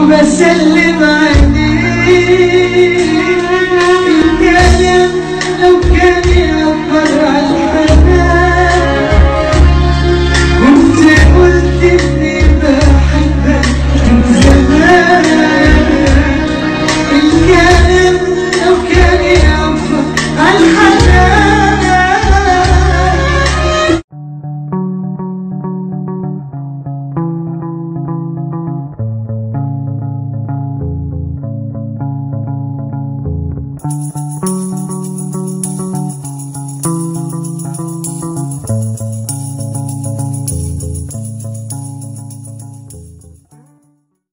وبسلم عليك الكلام لو كان يعبر عن الحنان كنت قلت اني بحبك من زمان الكلام لو كان يعبر عن الحنان Thank